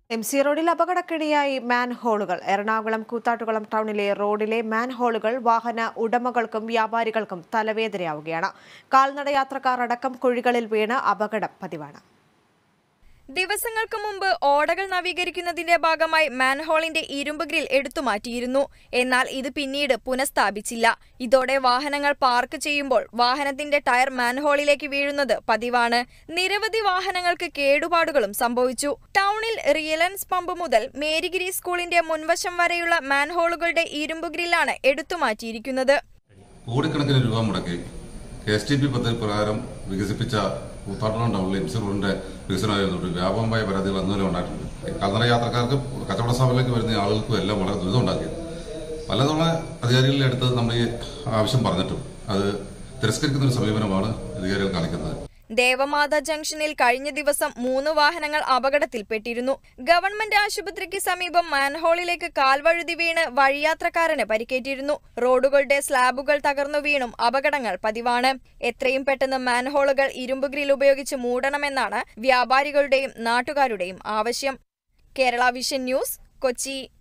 M C റോഡിൽ അപകടക്കിണിയായി മാൻഹോളുകൾ എറണാകുളം കൂത്താട്ടുകുളം ടൗണിലെ റോഡിലെ മാൻഹോളുകൾ വാഹന ഉടമകൾക്കും വ്യാപാരികൾക്കും തലവേദനയാവുകയാണ് കാൽനട യാത്രക്കാർ അടക്കം കുഴികളിൽ വീണ് അപകടം പതിവാണ് ദിവസങ്ങൾക്ക് മുമ്പ് ഓടകൾ നവീകരിക്കുന്നതിന്റെ ഭാഗമായി മാൻഹോളിന്റെ ഇരുമ്പ് ഗ്രിൽ എടുത്തുമാറ്റിയിരുന്നു എന്നാൽ ഇത് പിന്നീട് പുനഃസ്ഥാപിച്ചില്ല ഇതോടെ വാഹനങ്ങൾ പാർക്ക് ചെയ്യുമ്പോൾ വാഹനത്തിന്റെ ടയർ മാൻഹോളിലേക്ക് വീഴുന്നത് പതിവാണ് നിരവധി വാഹനങ്ങൾക്ക് കേടുപാടുകളും സംഭവിച്ചു ടൗണിൽ റിയലൻസ് പമ്പ് മുതൽ മേരിഗിരി സ്കൂളിന്റെ മുൻവശം വരെയുള്ള മാൻഹോളുകളുടെ ഇരുമ്പ് ഗ്രില്ലാണ് എടുത്തുമാറ്റിയിരിക്കുന്നത് കോടിക്കണക്കിന് രൂപ മുടക്കി കെ എസ് ടി പി പദ്ധതി പ്രകാരം വികസിപ്പിച്ച കൂത്താട്ടുളം ടൗണിലെ എം സി റോഡിന്റെ വികസനമായിരുന്നു വ്യാപകമായ പരാതികൾ അന്നുവരെ ഉണ്ടായിട്ടുണ്ട് കാൽനട യാത്രക്കാർക്കും കച്ചവട സ്ഥാപനത്തിലേക്ക് വരുന്ന ആളുകൾക്കും എല്ലാം വളരെ ദുരിതം ഉണ്ടാക്കിയത് പലതവണ അധികാരികളുടെ അടുത്ത് നമ്മൾ ഈ ആവശ്യം പറഞ്ഞിട്ടും അത് തിരസ്കരിക്കുന്ന ഒരു സമീപനമാണ് അധികാരികൾ കാണിക്കുന്നത് ദേവമാത ജംഗ്ഷനിൽ കഴിഞ്ഞ ദിവസം മൂന്ന് വാഹനങ്ങൾ അപകടത്തിൽപ്പെട്ടിരുന്നു ഗവൺമെന്റ് ആശുപത്രിക്ക് സമീപം മാൻഹോളിലേക്ക് കാൽവഴുതി വീണ് വഴിയാത്രക്കാരന് പരിക്കേറ്റിരുന്നു റോഡുകളുടെ സ്ലാബുകൾ തകർന്നു വീണും അപകടങ്ങൾ പതിവാണ് എത്രയും പെട്ടെന്ന് മാൻഹോളുകൾ ഇരുമ്പ് ഗ്രിൽ ഉപയോഗിച്ച് മൂടണമെന്നാണ് വ്യാപാരികളുടെയും നാട്ടുകാരുടെയും ആവശ്യം കേരള വിഷൻ ന്യൂസ് കൊച്ചി